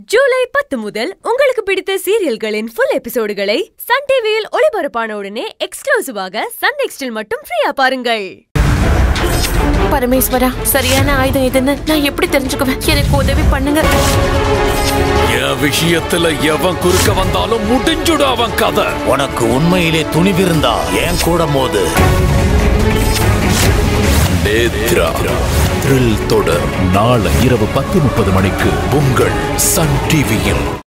ஜூலை பத்து முதல் உங்களுக்கு பிடித்த சீரியல்களின் ஃபுல் எபிசோடுகளை சன் டிவியில் ஒளிபரப்பான உடனே எக்ஸ்க்ளூசிவாக சன் நெக்ஸ்டில் மட்டும் ஃப்ரீயா பாருங்கள் பரமேஸ்வரா சரியான ஆயுதம் எதுன்னு நான் எப்படி தெரிஞ்சுக்குவேன் எனக்கு உதவி பண்ணுங்க என் விஷயத்துல எவன் குறுக்க வந்தாலும் முடிஞ்சுடு அவன் கதை உனக்கு உண்மையிலே துணிவிருந்தா ஏன் கூட மோது நேத்ரா த்ரில் தொடர் நாளை இரவு பத்து முப்பது மணிக்கு உங்கள் சன் டிவியில்